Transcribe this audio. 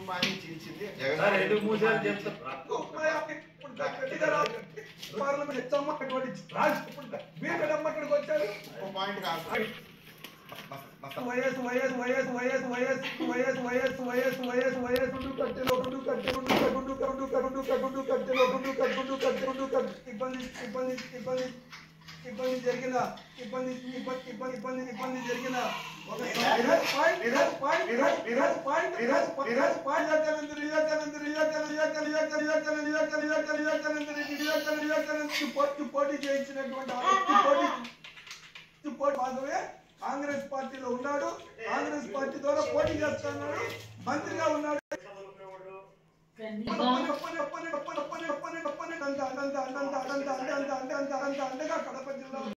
మాని చీల్చింది సార్ ఎందుకు మూసారు చెప్తా పార్లమెంట్ ఎచ్చమ్మ అటువంటి రాజు వీరడమ్మ ఇక్కడికి వచ్చారు ఒక పాయింట్ కాదు YS YS YS YS YS YS YS YS YS YS ఉండు కట్టెలో ఉండు కట్టె ఉండు కట్టుండు కట్టుండు కట్టుండు కట్టుండు కట్టెలో ఉండు కట్టుండు కట్టెండు కట్టు ఇబ్బంది ఇబ్బంది ఇబ్బంది ఇబ్బంది జరిగిన ఇబ్బంది ఇబ్బంది ఇబ్బంది ఇబ్బంది ఇబ్బంది జరిగిన ఒక ఇరవై పాయింట్ ఇరవై పాయింట్ ఇరవై ఇరవై పాయింట్ ఇరవై ఇరవై పాయింట్ వివేకానంద వివేకానంద వివేకానంద వివేకానంద వివేకానంద వివేకానంద వివేకానంద వివేకానంద వివేకానంద పోటీ పోటీ చేయించినటువంటి ఆ వ్యక్తి పోటీ పోటీ మాధవే కాంగ్రెస్ పార్టీలో ఉన్నాడు కాంగ్రెస్ పార్టీ ద్వారా పోటీ చేస్తున్నాడు మంత్రిగా ఉన్నాడు అంత అంత అంత అంత అంత అంత అంత అంత అంత అంత అంత అంతగా కడప జిల్లా